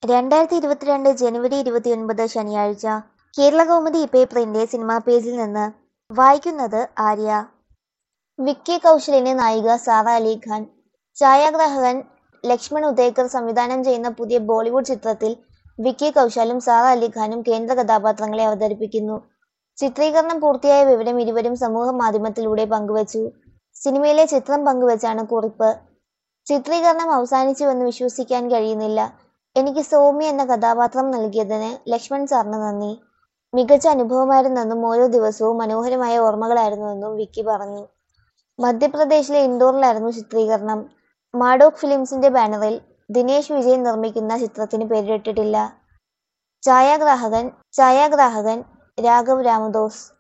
രണ്ടായിരത്തി ഇരുപത്തിരണ്ട് ജനുവരി ഇരുപത്തിയൊൻപത് ശനിയാഴ്ച കേരളകൗമുദി പേപ്പറിന്റെ സിനിമാ പേജിൽ നിന്ന് വായിക്കുന്നത് ആര്യ വിക്കി കൗശലിന് നായിക സാറ അലി ഖാൻ ഛായാഗ്രാഹകൻ ലക്ഷ്മൺ ഉദയകർ സംവിധാനം ചെയ്യുന്ന പുതിയ ബോളിവുഡ് ചിത്രത്തിൽ വിക്കി കൗശലും സാറ അലി ഖാനും കേന്ദ്ര കഥാപാത്രങ്ങളെ അവതരിപ്പിക്കുന്നു ചിത്രീകരണം പൂർത്തിയായ വിവരം ഇരുവരും സമൂഹ മാധ്യമത്തിലൂടെ പങ്കുവച്ചു സിനിമയിലെ ചിത്രം പങ്കുവച്ചാണ് കുറിപ്പ് ചിത്രീകരണം അവസാനിച്ചുവെന്ന് വിശ്വസിക്കാൻ കഴിയുന്നില്ല എനിക്ക് സൗമ്യ എന്ന കഥാപാത്രം നൽകിയതിന് ലക്ഷ്മൺ സാറിന് നന്ദി മികച്ച അനുഭവമായിരുന്നെന്നും ഓരോ ദിവസവും മനോഹരമായ ഓർമ്മകളായിരുന്നുവെന്നും വിക്കി പറഞ്ഞു മധ്യപ്രദേശിലെ ഇൻഡോറിലായിരുന്നു ചിത്രീകരണം മാഡോക് ഫിലിംസിന്റെ ബാനറിൽ ദിനേശ് വിജയൻ നിർമ്മിക്കുന്ന ചിത്രത്തിന് പേരിട്ടിട്ടില്ല ഛായാഗ്രാഹകൻ ഛായാഗ്രാഹകൻ രാഘവ് രാമദോസ്